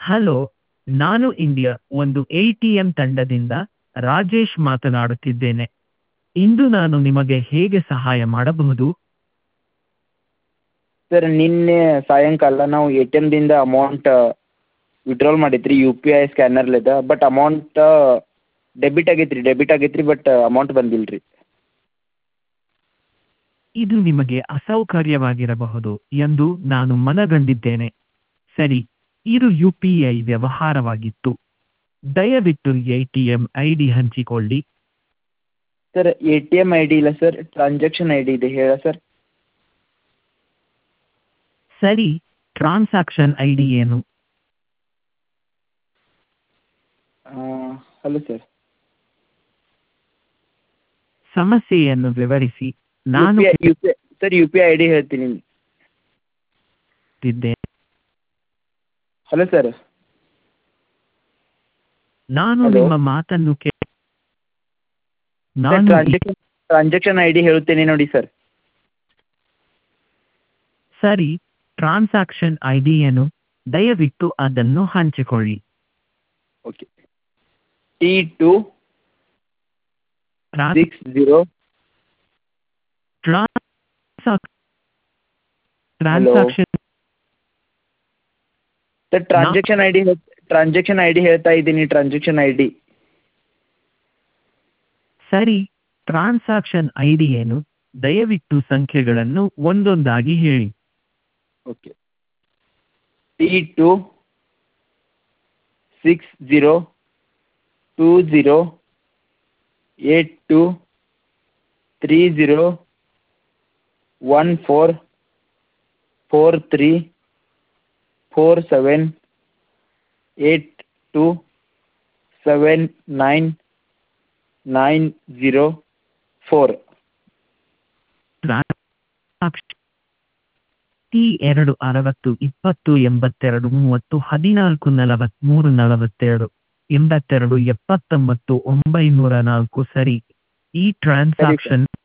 Hello ನಾನು India ಒಂದು A T M ತಂಡದಿಂದ ರಾಜೇಶ್ ಮಾತನಾಡುತ್ತಿದ್ದೇನೆ ಇಂದು ನಾನು ನಿಮಗೆ ಹೇಗೆ ಸಹಾಯ ಮಾಡಬಹುದು ಸರ್ ನಿನ್ನೆ ಸಾಯಂಕಾಲ ನಾವು ಎ ಟಿ ಎಮ್ದಿಂದ ಅಮೌಂಟ್ ವಿಡ್ರಾಲ್ ಮಾಡಿದ್ರಿ ಯು ಪಿ ಐ ಸ್ಕ್ಯಾನರ್ಲಿಂದ ಬಟ್ ಅಮೌಂಟ್ ಡೆಬಿಟ್ ಆಗೈತೆ ರೀ ಡೆಬಿಟ್ ಆಗೈತೆ ರೀ ಬಟ್ ಅಮೌಂಟ್ ಬಂದಿಲ್ಲ ರೀ ಇದು ನಿಮಗೆ ಅಸೌಕರ್ಯವಾಗಿರಬಹುದು ಎಂದು ನಾನು ಮನಗಂಡಿದ್ದೇನೆ ಸರಿ ಇದು ಯು ಪಿ ಐ ವ್ಯವಹಾರವಾಗಿತ್ತು ದಯವಿಟ್ಟು A T M I D ಹಂಚಿಕೊಳ್ಳಿ sir A T M I D ಇಲ್ಲ ಸರ್ ಟ್ರಾನ್ಸಾಕ್ಷನ್ ಐ ಡಿ ಇದೆ ಹೇಳ ಸರ್ ಸರಿ ಟ್ರಾನ್ಸಾಕ್ಷನ್ ಐ ಡಿ ಏನು ಹಲೋ ಸರ್ ಸಮಸ್ಯೆಯನ್ನು ವಿವರಿಸಿ ನಾನು U P I U P I sir U P I I D ಹೇಳ್ತೀನಿ ಕೇಳುತ್ತಿದ್ದೇನೆ ಹಲೋ ಸರ್ ನಾನು Hello? ನಿಮ್ಮ ಮಾತನ್ನು ಕೇ ಸರ್ ನಾನು ಟ್ರಾನ್ಸಾಕ್ಷನ್ ಟ್ರಾನ್ಸಾಕ್ಷನ್ ಐ ಡಿ ಹೇಳುತ್ತೇನೆ ನೋಡಿ ಸರ್ ಸರಿ ಟ್ರಾನ್ಸಾಕ್ಷನ್ ಐ ಡಿ ಏನು ದಯವಿಟ್ಟು ಅದನ್ನು ಹಂಚಿಕೊಳ್ಳಿ okay T two tran- six zero transac- transaction sir transaction I D transaction I D ಹೇಳ್ತಾ ಇದ್ದೀನಿ ಟ್ರಾನ್ಸಾಕ್ಷನ್ ಐ ಡಿ ಸರಿ ಟ್ರಾನ್ಸಾಕ್ಷನ್ ಐ ಡಿ ಏನು ದಯವಿಟ್ಟು ಸಂಖ್ಯೆಗಳನ್ನು ಒಂದೊಂದಾಗಿ ಹೇಳಿ okay T two six zero two zero eight two three zero one four four three four seven eight two seven nine nine zero four transaction T ಎರಡು ಅರವತ್ತು ಇಪ್ಪತ್ತು ಎಂಬತ್ತೆರಡು ಮೂವತ್ತು ಹದಿನಾಲ್ಕು ನಲವತ್ತ್ಮೂರು ನಲವತ್ತೆರಡು ಎಂಬತ್ತೆರಡು ಎಪ್ಪತ್ತೊಂಬತ್ತು ಒಂಬೈನೂರ ನಾಲ್ಕು ಸರಿ ಈ ಟ್ರಾನ್ಸಾಕ್ಷನ್